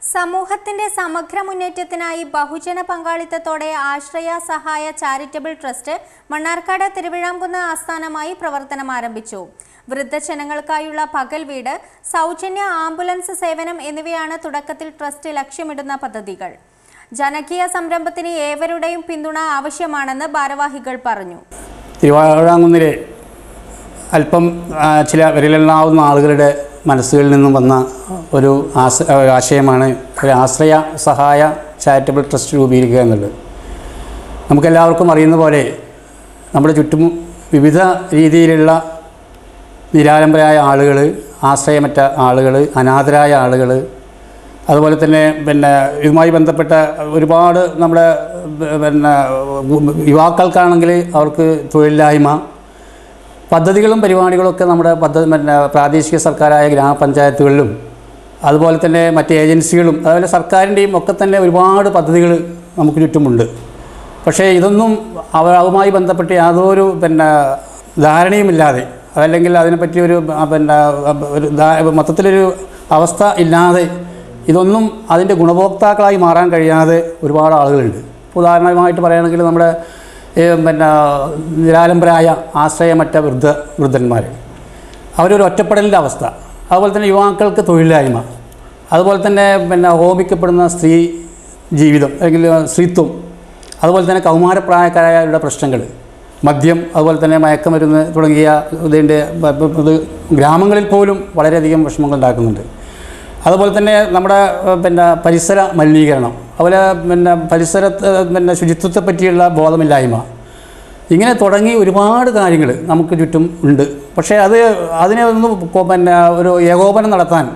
സമൂഹത്തിന്റെ സമഗ്ര മുന്നേറ്റത്തിനായി ബഹുജന പങ്കാളിത്തത്തോടെ ആശ്രയ സഹായ ചാരിറ്റബിൾ ട്രസ്റ്റ് മണ്ണാർക്കാട് തിരുവിഴാംകുന്ന് ആസ്ഥാനമായി പ്രവർത്തനം ആരംഭിച്ചു വൃദ്ധജനങ്ങൾക്കായുള്ള പകൽ വീട് സൗജന്യ ആംബുലൻസ് സേവനം എന്നിവയാണ് തുടക്കത്തിൽ ട്രസ്റ്റ് ലക്ഷ്യമിടുന്ന പദ്ധതികൾ ജനകീയ സംരംഭത്തിന് ഏവരുടെയും പിന്തുണ ആവശ്യമാണെന്ന് ഭാരവാഹികൾ പറഞ്ഞു തിരുവാഴാങ്കുന്നിലെ അല്പം ആ, ചില വിരലെണ്ണാവുന്ന ആളുകളുടെ മനസ്സുകളിൽ നിന്നും വന്ന ഒരു ആശ ആശയമാണ് ഒരു ആശ്രയ സഹായ ചാരിറ്റബിൾ ട്രസ്റ്റ് രൂപീകരിക്കുക എന്നുള്ളത് നമുക്കെല്ലാവർക്കും അറിയുന്ന പോലെ നമ്മുടെ ചുറ്റും വിവിധ രീതിയിലുള്ള നിരാലംബരായ ആളുകൾ ആശ്രയമറ്റ ആളുകൾ അനാഥരായ ആളുകൾ അതുപോലെ തന്നെ പിന്നെ ഇതുമായി ബന്ധപ്പെട്ട ഒരുപാട് നമ്മുടെ പിന്നെ യുവാക്കൾക്കാണെങ്കിൽ അവർക്ക് തൊഴിലില്ലായ്മ പദ്ധതികളും പരിപാടികളൊക്കെ നമ്മുടെ പദ്ധതി പിന്നെ പ്രാദേശിക സർക്കാരായ ഗ്രാമപഞ്ചായത്തുകളിലും അതുപോലെ തന്നെ മറ്റ് ഏജൻസികളും അതുപോലെ സർക്കാരിൻ്റെയും ഒക്കെ തന്നെ ഒരുപാട് പദ്ധതികൾ നമുക്ക് ചുറ്റുമുണ്ട് പക്ഷേ ഇതൊന്നും അവ അതുമായി ബന്ധപ്പെട്ട് യാതൊരു പിന്നെ ധാരണയുമില്ലാതെ അതല്ലെങ്കിൽ അതിനെപ്പറ്റി ഒരു ആ, പിന്നെ ഒരു ധാ- മൊത്തത്തിലൊരു അവസ്ഥ ഇല്ലാതെ ഇതൊന്നും അതിൻ്റെ ഗുണഭോക്താക്കളായി മാറാൻ കഴിയാതെ ഒരുപാട് ആളുകളുണ്ട് ഇപ്പോൾ ഉദാഹരണമായിട്ട് പറയുകയാണെങ്കിൽ നമ്മുടെ ഈ പിന്നെ നിരാലംബരായ ആശ്രയമറ്റ വൃദ്ധ വൃദ്ധന്മാർ അവരൊരു ഒറ്റപ്പെടലിൻ്റെ അവസ്ഥ അതുപോലെ തന്നെ യുവാക്കൾക്ക് തൊഴിലില്ലായ്മ അതുപോലെ തന്നെ പിന്നെ ഹോമിക്കപ്പെടുന്ന സ്ത്രീ ജീവിതം അല്ലെങ്കിൽ സ്ത്രീത്വം അതുപോലെ തന്നെ കൗമാരപ്രായക്കാരായവരുടെ പ്രശ്നങ്ങൾ മദ്യം അതുപോലെ തന്നെ മയക്കമരുന്ന് തുടങ്ങിയ ഇതിൻ്റെ ബ- ബ- ഇത് ഗ്രാമങ്ങളിൽ പോലും വളരെയധികം വിഷമങ്ങൾ ഉണ്ടാക്കുന്നുണ്ട് അതുപോലെ തന്നെ നമ്മുടെ ഏഹ്, പിന്നെ പരിസര മലിനീകരണം അതുപോലെ പിന്നെ പരിസരത്ത് പിന്നെ ശുചിത്വത്തെ പറ്റിയുള്ള ബോധമില്ലായ്മ ഇങ്ങനെ തുടങ്ങി ഒരുപാട് കാര്യങ്ങൾ നമുക്ക് ചുറ്റും ഉണ്ട് പക്ഷേ അത് അതിനെ ഒന്നും കൊ- പിന്നെ ഒരു ഏകോപനം നടത്താൻ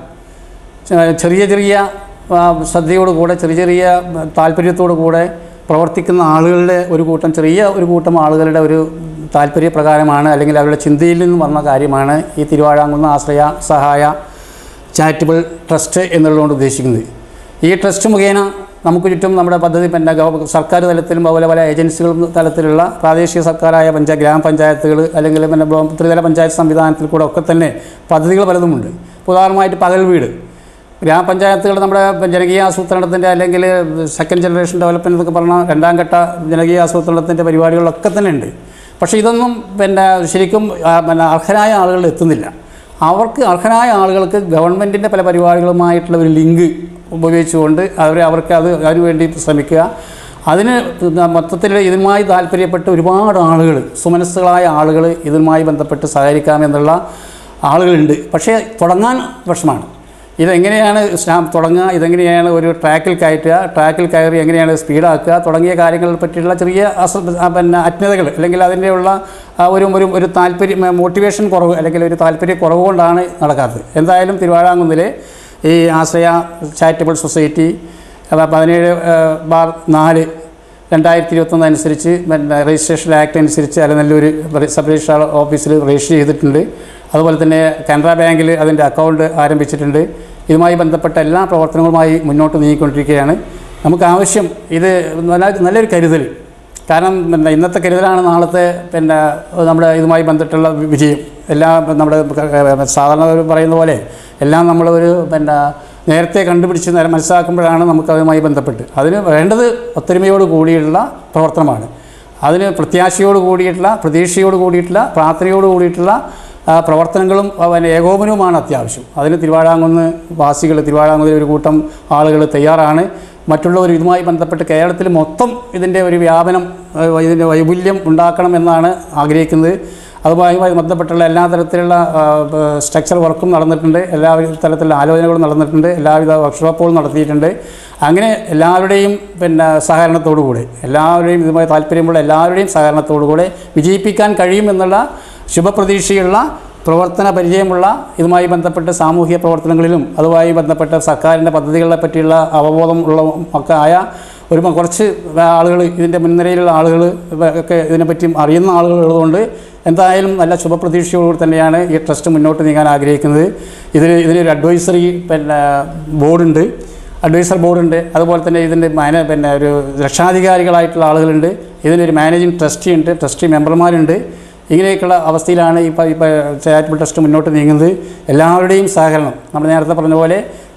ചെ- ചെറിയ ചെറിയ ആ, ശ്രദ്ധയോട് കൂടെ ചെറിയ ചെറിയ താല്പര്യത്തോടു കൂടെ പ്രവർത്തിക്കുന്ന ആളുകളുടെ ഒരു കൂട്ടം ചെറിയ ഒരു കൂട്ടം ആളുകളുടെ ഒരു താല്പര്യപ്രകാരമാണ് അല്ലെങ്കിൽ അവരുടെ ചിന്തയിൽ നിന്ന് വന്ന കാര്യമാണ് ഈ തിരുവാഴാങ്കുന്ന ആശ്രയ സഹായ ചാരിറ്റബിൾ ട്രസ്റ്റ് എന്നുള്ളതുകൊണ്ട് ഉദ്ദേശിക്കുന്നത് ഈ ട്രസ്റ്റ് മുഖേന നമുക്ക് ചുറ്റും നമ്മുടെ പദ്ധതി പിന്നെ ഗവ- സർക്കാർ തലത്തിലും അതുപോലെ പല ഏജൻസികളും തലത്തിലുള്ള പ്രാദേശിക സർക്കാരായ പഞ്ചായത്ത് ഗ്രാമപഞ്ചായത്തുകൾ അല്ലെങ്കിൽ പിന്നെ ബ്ലോ- ത്രിതല പഞ്ചായത്ത് സംവിധാനത്തിൽ കൂടെ ഒക്കെ തന്നെ പദ്ധതികൾ പലതുമുണ്ട് ഇപ്പോൾ ഉദാഹരണമായിട്ട് പകൽ വീട് ഗ്രാമപഞ്ചായത്തുകൾ നമ്മുടെ ജനകീയ ആസൂത്രണത്തിൻ്റെ അല്ലെങ്കിൽ സെക്കൻഡ് ജനറേഷൻ ഡെവലപ്മെൻറ്റ് എന്നൊക്കെ പറഞ്ഞ രണ്ടാം ഘട്ട ജനകീയ ആസൂത്രണത്തിൻ്റെ പരിപാടികളൊക്കെ തന്നെ ഉണ്ട് പക്ഷേ ഇതൊന്നും പിന്നെ ശരിക്കും ആ, പിന്നെ അർഹരായ ആളുകൾ എത്തുന്നില്ല അവർക്ക് അർഹരായ ആളുകൾക്ക് ഗവൺമെൻറ്റിൻ്റെ പല പരിപാടികളുമായിട്ടുള്ള ഒരു ലിങ്ക് ഉപയോഗിച്ചുകൊണ്ട് അവരെ അവർക്ക് അത് അതിനുവേണ്ടി ശ്രമിക്കുക അതിന് മൊത്തത്തിൽ ഇതുമായി താല്പര്യപ്പെട്ട് ഒരുപാട് ആളുകൾ സുമനസ്സുകളായ ആളുകൾ ഇതുമായി ബന്ധപ്പെട്ട് സഹകരിക്കാമെന്നുള്ള ആളുകളുണ്ട് പക്ഷേ തുടങ്ങാൻ വിഷമാണ് ഇതെങ്ങനെയാണ് സ്റ്റാം തുടങ്ങുക ഇതെങ്ങനെയാണ് ഒരു ട്രാക്കിൽ കയറ്റുക ട്രാക്കിൽ കയറി എങ്ങനെയാണ് സ്പീഡാക്കുക തുടങ്ങിയ കാര്യങ്ങളെ പറ്റിയുള്ള ചെറിയ അസ ആ പിന്നെ അജ്ഞതകൾ അല്ലെങ്കിൽ അതിൻ്റെയുള്ള ആ ഒരു ഒരു ഒരു താല്പര്യം മോട്ടിവേഷൻ കുറവ് അല്ലെങ്കിൽ ഒരു താല്പര്യ കുറവ് കൊണ്ടാണ് നടക്കാത്തത് എന്തായാലും തിരുവാഴാങ്കുന്നിലെ ഈ ആശ്രയ ചാരിറ്റബിൾ സൊസൈറ്റി അപ്പോൾ പതിനേഴ് ഏഹ്, ബാർ നാല് രണ്ടായിരത്തി ഇരുപത്തൊന്ന് അനുസരിച്ച് പിന്നെ രജിസ്ട്രേഷൻ ആക്ട് അനുസരിച്ച് അലനല്ലൂർ സബ് രജിസ്ട്രാർ ഓഫീസിൽ രജിസ്റ്റർ ചെയ്തിട്ടുണ്ട് അതുപോലെ തന്നെ കാനറ ബാങ്കിൽ അതിൻ്റെ അക്കൗണ്ട് ആരംഭിച്ചിട്ടുണ്ട് ഇതുമായി ബന്ധപ്പെട്ട എല്ലാ പ്രവർത്തനങ്ങളുമായി മുന്നോട്ട് നീങ്ങിക്കൊണ്ടിരിക്കുകയാണ് നമുക്ക് ആവശ്യം ഇത് നല്ല നല്ലൊരു കരുതൽ കാരണം പിന്നെ ഇന്നത്തെ കരുതലാണ് നാളത്തെ പിന്നെ നമ്മുടെ ഇതുമായി ബന്ധപ്പെട്ടുള്ള വിജയം എല്ലാം നമ്മുടെ സാധാരണ ഒരു പറയുന്ന പോലെ എല്ലാം നമ്മൾ ഒരു പിന്നെ നേരത്തെ കണ്ടുപിടിച്ച് നേരെ മനസ്സിലാക്കുമ്പോഴാണ് നമുക്ക് അതുമായി ബന്ധപ്പെട്ട് അതിന് വേണ്ടത് ഒത്തൊരുമയോട് കൂടിയുള്ള പ്രവർത്തനമാണ് അതിന് പ്രത്യാശയോട് കൂടിയിട്ടുള്ള പ്രതീക്ഷയോട് കൂടിയിട്ടുള്ള പ്രാർത്ഥനയോട് കൂടിയിട്ടുള്ള ആ, പ്രവർത്തനങ്ങളും ആ, പിന്നെ ഏകോപനവുമാണ് അത്യാവശ്യം അതിന് തിരുവാഴാങ്കുന്ന് വാസികൾ തിരുവാഴാങ്കുന്നിൽ ഒരു കൂട്ടം ആളുകൾ തയ്യാറാണ് മറ്റുള്ളവർ ഇതുമായി ബന്ധപ്പെട്ട് കേരളത്തിൽ മൊത്തം ഇതിൻ്റെ ഒരു വ്യാപനം ആ, ഇതിൻ്റെ വൈപുല്യം ഉണ്ടാക്കണം എന്നാണ് ആഗ്രഹിക്കുന്നത് അതുമായി ബന്ധപ്പെട്ടുള്ള എല്ലാ തരത്തിലുള്ള സ്ട്രക്ചർ വർക്കും നടന്നിട്ടുണ്ട് എല്ലാ തരത്തിലുള്ള ആലോചനകളും നടന്നിട്ടുണ്ട് എല്ലാവിധ വർക്ക്ഷോപ്പുകളും നടത്തിയിട്ടുണ്ട് അങ്ങനെ എല്ലാവരുടെയും പിന്നെ സഹകരണത്തോടു കൂടെ എല്ലാവരുടെയും ഇതുമായി താല്പര്യമുള്ള എല്ലാവരുടെയും സഹകരണത്തോടു കൂടെ വിജയിപ്പിക്കാൻ കഴിയുമെന്നുള്ള ശുഭപ്രതീക്ഷയുള്ള പ്രവർത്തന പരിചയമുള്ള ഇതുമായി ബന്ധപ്പെട്ട സാമൂഹിക പ്രവർത്തനങ്ങളിലും അതുമായി ബന്ധപ്പെട്ട സർക്കാരിൻ്റെ പദ്ധതികളെ പറ്റിയുള്ള അവബോധം ഉള്ള ഒക്കെ ആയ ഒരു മ- കുറച്ച് ആളുകൾ ഇതിൻ്റെ മുൻനിരയിലുള്ള ആളുകൾ ഒക്കെ ഇതിനെപ്പറ്റി അറിയുന്ന ആളുകൾ ഉള്ളതുകൊണ്ട് എന്തായാലും നല്ല ശുഭപ്രതീക്ഷയോടുകൂടി തന്നെയാണ് ഈ ട്രസ്റ്റ് മുന്നോട്ട് നീങ്ങാൻ ആഗ്രഹിക്കുന്നത് ഇതിന് ഇതിനൊരു അഡ്വൈസറി പിന്നെ ബോർഡുണ്ട് അഡ്വൈസർ ബോർഡുണ്ട് അതുപോലെ തന്നെ ഇതിൻ്റെ മാന പിന്നെ ഒരു രക്ഷാധികാരികളായിട്ടുള്ള ആളുകളുണ്ട് ഇതിനൊരു മാനേജിങ് ട്രസ്റ്റി ഉണ്ട് ട്രസ്റ്റി മെമ്പർമാരുണ്ട് ഇങ്ങനെയൊക്കെയുള്ള അവസ്ഥയിലാണ് ഇപ്പോൾ ഇപ്പോൾ ചാരിറ്റബിൾ ട്രസ്റ്റ് മുന്നോട്ട് നീങ്ങുന്നത് എല്ലാവരുടെയും സഹകരണം നമ്മൾ നേരത്തെ പറഞ്ഞ പോലെ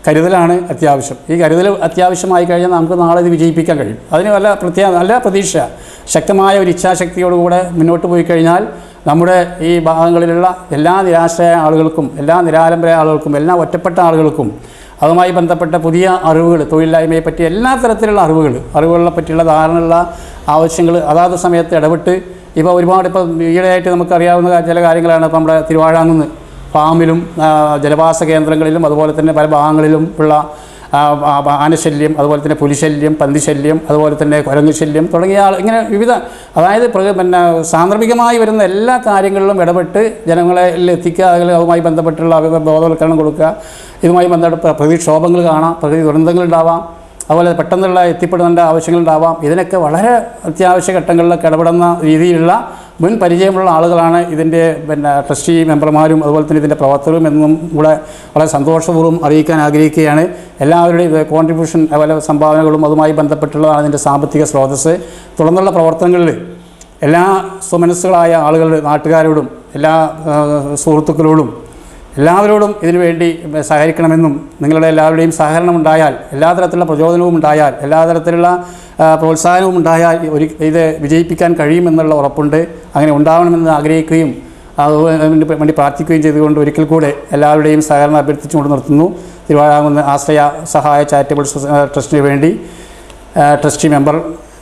കരുതലാണ് അത്യാവശ്യം ഈ കരുതൽ അത്യാവശ്യമായി കഴിഞ്ഞാൽ നമുക്ക് നാളെ ഇത് വിജയിപ്പിക്കാൻ കഴിയും അതിന് വല്ല പ്രത്യേക നല്ല പ്രതീക്ഷ ശക്തമായ ഒരു ഇച്ഛാശക്തിയോടുകൂടെ മുന്നോട്ട് പോയി കഴിഞ്ഞാൽ നമ്മുടെ ഈ ഭാഗങ്ങളിലുള്ള എല്ലാ നിരാശരായ ആളുകൾക്കും എല്ലാ നിരാലംബരായ ആളുകൾക്കും എല്ലാ ഒറ്റപ്പെട്ട ആളുകൾക്കും അതുമായി ബന്ധപ്പെട്ട പുതിയ അറിവുകൾ തൊഴിലില്ലായ്മയെ പറ്റി എല്ലാ തരത്തിലുള്ള അറിവുകൾ അറിവുകളെ പറ്റിയുള്ള ധാരണയുള്ള ആവശ്യങ്ങൾ അതാത് സമയത്ത് ഇടപെട്ട് ഇപ്പോൾ ഒരുപാട് ഇപ്പോൾ ഈയിടെയായിട്ട് നമുക്കറിയാവുന്ന ചില കാര്യങ്ങളാണ് ഇപ്പോൾ നമ്മുടെ തിരുവാഴാങ്കുന്ന് ഫാമിലും ആ, ജലവാസ കേന്ദ്രങ്ങളിലും അതുപോലെ തന്നെ പല ഭാഗങ്ങളിലും ഉള്ള ആ, ആ, ആനശല്യം അതുപോലെ തന്നെ പുലിശല്യം പന്തിശല്യം അതുപോലെ തന്നെ കുരങ്ങ് ശല്യം തുടങ്ങിയ ആൾ ഇങ്ങനെ വിവിധ അതായത് പ്ര- പിന്നെ സാന്ദർഭികമായി വരുന്ന എല്ലാ കാര്യങ്ങളിലും ഇടപെട്ട് ജനങ്ങളിൽ എത്തിക്കുക അതിൽ അതുമായി ബന്ധപ്പെട്ടുള്ള അവ- ബോധവൽക്കരണം കൊടുക്കുക ഇതുമായി ബന്ധപ്പെട്ട പ്രകൃതിക്ഷോഭങ്ങൾ കാണാം പ്രകൃതി ദുരന്തങ്ങൾ ഉണ്ടാവാം അതുപോലെ പെട്ടെന്നുള്ള എത്തിപ്പെടേണ്ട ആവശ്യങ്ങളുണ്ടാവാം ഇതിനൊക്കെ വളരെ അത്യാവശ്യ ഘട്ടങ്ങളിലൊക്കെ ഇടപെടുന്ന രീതിയിലുള്ള മുൻ പരിചയമുള്ള ആളുകളാണ് ഇതിൻ്റെ പിന്നെ ട്രസ്റ്റി മെമ്പർമാരും അതുപോലെ തന്നെ ഇതിൻ്റെ പ്രവർത്തകരും എന്നും കൂടെ വളരെ സന്തോഷപൂർവ്വം അറിയിക്കാൻ ആഗ്രഹിക്കുകയാണ് എല്ലാവരുടെയും കോൺട്രിബ്യൂഷൻ അതുപോലെ സംഭാവനകളും അതുമായി ബന്ധപ്പെട്ടുള്ളതാണ് ഇതിൻ്റെ സാമ്പത്തിക സ്രോതസ്സ് തുടർന്നുള്ള പ്രവർത്തനങ്ങളിൽ എല്ലാ സുമനസ്സുകളായ ആളുകളുടെ നാട്ടുകാരോടും എല്ലാ ആ, സുഹൃത്തുക്കളോടും എല്ലാവരോടും ഇതിനു വേണ്ടി സഹകരിക്കണമെന്നും നിങ്ങളുടെ എല്ലാവരുടെയും സഹകരണം ഉണ്ടായാൽ എല്ലാ തരത്തിലുള്ള പ്രചോദനവും ഉണ്ടായാൽ എല്ലാ തരത്തിലുള്ള ആ, പ്രോത്സാഹനവും ഉണ്ടായാൽ ഒരു ഇത് വിജയിപ്പിക്കാൻ കഴിയുമെന്നുള്ള ഉറപ്പുണ്ട് അങ്ങനെ ഉണ്ടാവണമെന്ന് ആഗ്രഹിക്കുകയും അതിന് വേണ്ടി പ്രാർത്ഥിക്കുകയും ചെയ്തുകൊണ്ട് ഒരിക്കൽ കൂടെ എല്ലാവരുടെയും സഹകരണം അഭ്യർത്ഥിച്ചുകൊണ്ട് നിർത്തുന്നു തിരുവാഴാകുന്ന ആശ്രയ സഹായ ചാരിറ്റബിൾ സൊസ- ട്രസ്റ്റിന് വേണ്ടി ആ, ട്രസ്റ്റി മെമ്പർ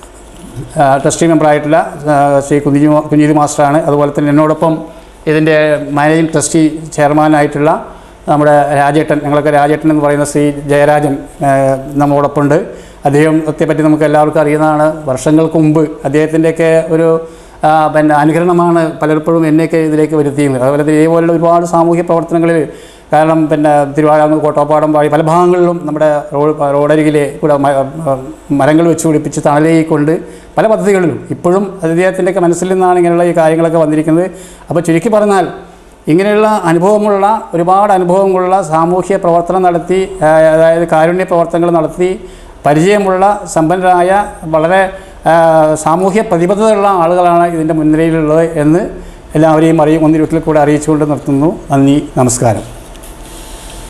ആ, ട്രസ്റ്റി മെമ്പറായിട്ടുള്ള ആ, ശ്രീ കുഞ്ഞി കുഞ്ഞിരി മാസ്റ്ററാണ് അതുപോലെ തന്നെ എന്നോടൊപ്പം ഇതിൻ്റെ മാനേജിംഗ് ട്രസ്റ്റി ചെയർമാനായിട്ടുള്ള നമ്മുടെ രാജേട്ടൻ ഞങ്ങളൊക്കെ രാജേട്ടൻ എന്ന് പറയുന്ന ശ്രീ ജയരാജൻ ആ, നമ്മോടൊപ്പം ഉണ്ട് അദ്ദേഹത്തെ പറ്റി നമുക്ക് എല്ലാവർക്കും അറിയുന്നതാണ് വർഷങ്ങൾക്ക് മുമ്പ് അദ്ദേഹത്തിൻ്റെയൊക്കെ ഒരു ആ, പിന്നെ അനുകരണമാണ് പലപ്പോഴും എന്നെയൊക്കെ ഇതിലേക്ക് വരുത്തിയത് അതുപോലെ തന്നെ ഇതേപോലുള്ള ഒരുപാട് സാമൂഹ്യ പ്രവർത്തനങ്ങളിൽ കാരണം പിന്നെ തിരുവാഴാങ്ങ് കോട്ടോപ്പാടം വഴി പല ഭാഗങ്ങളിലും നമ്മുടെ റോഡ് റോഡരികിലെ കൂടെ മ- മരങ്ങൾ വെച്ച് പിടിപ്പിച്ച് തണലേക്കൊണ്ട് പല പദ്ധതികളിലും ഇപ്പോഴും അദ്ദേഹത്തിൻ്റെയൊക്കെ മനസ്സിൽ നിന്നാണ് ഇങ്ങനെയുള്ള ഈ കാര്യങ്ങളൊക്കെ വന്നിരിക്കുന്നത് അപ്പോൾ ചുരുക്കി പറഞ്ഞാൽ ഇങ്ങനെയുള്ള അനുഭവമുള്ള ഒരുപാട് അനുഭവമുള്ള സാമൂഹ്യ പ്രവർത്തനം നടത്തി ആ, അതായത് കാരുണ്യ പ്രവർത്തനങ്ങൾ നടത്തി പരിചയമുള്ള സമ്പന്നരായ വളരെ ആ, സാമൂഹ്യ പ്രതിബദ്ധതയുള്ള ആളുകളാണ് ഇതിൻ്റെ മുൻനിരയിലുള്ളത് എന്ന് എല്ലാവരെയും അറിയും ഒന്നിരുത്തിൽ കൂടെ അറിയിച്ചുകൊണ്ട് നിർത്തുന്നു നന്ദി നമസ്കാരം